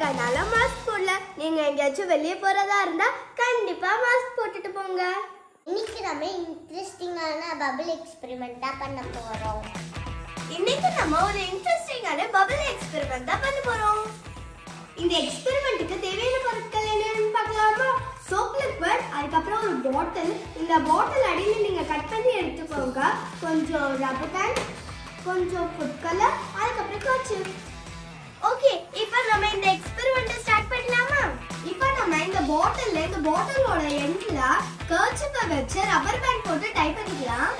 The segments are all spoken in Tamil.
அதனால மாஸ்க் போடல நீங்க எங்கேயாச்சும் வெளியே போறதா இருந்தா கண்டிப்பா மாஸ்க் போட்டுட்டு போங்க இன்னைக்கு நம்ம இன்ட்ரெஸ்டிங்கான பபிள் எக்ஸ்பெரிமெண்ட் தான் பண்ண போறோம் இன்னைக்கு நம்ம ஒரு இன்ட்ரெஸ்டிங்கான பபிள் எக்ஸ்பெரிமெண்ட் தான் பண்ண போறோம் இந்த எக்ஸ்பெரிமெண்ட்டுக்கு தேவையான பொருட்கள் என்னன்னு பார்க்கலாமா சோப் லிக்விட் அதுக்கப்புறம் ஒரு பாட்டில் இந்த பாட்டில் அடியில் நீங்க கட் பண்ணி எடுத்துக்கோங்க கொஞ்சம் ரப்பர் பேண்ட் கொஞ்சம் ஃபுட் கலர் அதுக்கப்புறம் கர்ச்சீஃப் ஓகே இப்போ நம்ம இந்த எக்ஸ்பெரிமெண்ட்டை ஸ்டார்ட் பண்ணலாமா இப்போ நம்ம இந்த பாட்டில்ல இந்த பாட்டிலோட எண்ட்ல கர்ச்சீஃபை வச்சு ரப்பர் பேண்ட் போட்டு டைப் பண்ணிக்கலாம்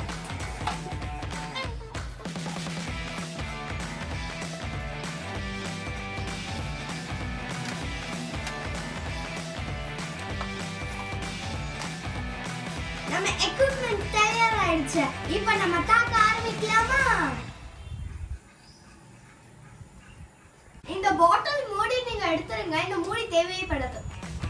நம்ம எக்யூப்மெண்ட் தயார் ஆயிடுச்சு இப்போ நம்ம தாக்க ஆரம்பிக்கலாமா இந்த பாட்டில் மூடி நீங்க எடுத்துருங்க இந்த மூடி தேவைப்படுது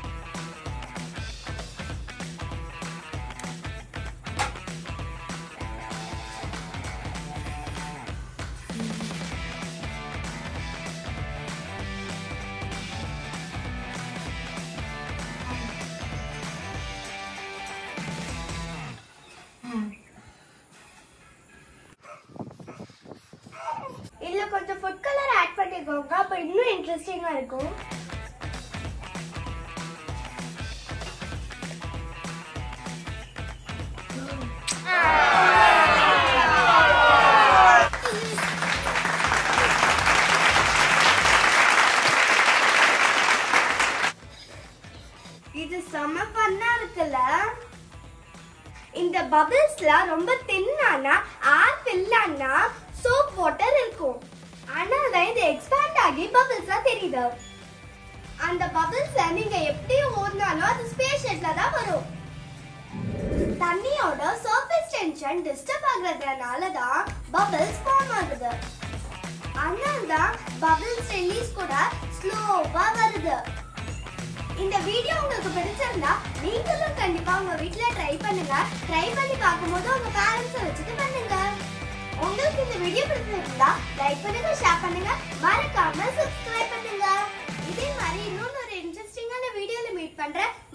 இதுல கொஞ்சம் ஃபுட் கலர் ஆட் பண்ணிக்கோங்க அப்ப இன்னும் இன்ட்ரெஸ்டிங்கா இருக்கும் இது செம பண்ணா இருக்குல்ல இந்த பபிள்ஸ்லாம் ரொம்ப தின்னானா ஏர் ஃபில்லானா சோப் வாட்டர் இருக்கும் ஆனால் தான் இது எக்ஸ்பேண்ட் ஆகி பபிள்ஸ்லாம் தெரியுது அந்த பபிள்ஸ்ல நீங்க எப்படி ஓடினாலும் அது ஸ்பேஸ் ஷெட்ல தான் வரும் தண்ணியோட சர்ஃபேஸ் டென்ஷன் டிஸ்டர்ப் ஆகுறதுனால தான் பபிள்ஸ் ஃபார்ம் ஆகுது அதனால தான் பபிள்ஸ் ரிலீஸ் கூட ஸ்லோவா வருது இந்த வீடியோ உங்களுக்கு பிடிச்சிருந்தா நீங்களும் கண்டிப்பா உங்க வீட்ல ட்ரை பண்ணுங்க ட்ரை பண்ணி பார்க்கும்போது உங்க பேரண்ட்ஸ் வச்சுட்டு பண்ணுங்க உங்களுக்கு இந்த வீடியோ பிடிச்சிருந்தா லைக் பண்ணுங்க ஷேர் பண்ணுங்க மறக்காம சப்ஸ்கிரைப் பண்ணுங்க இதே மாதிரி இன்னொரு ஒரு இன்ட்ரெஸ்டிங்கான வீடியோல மீட் பண்றேன்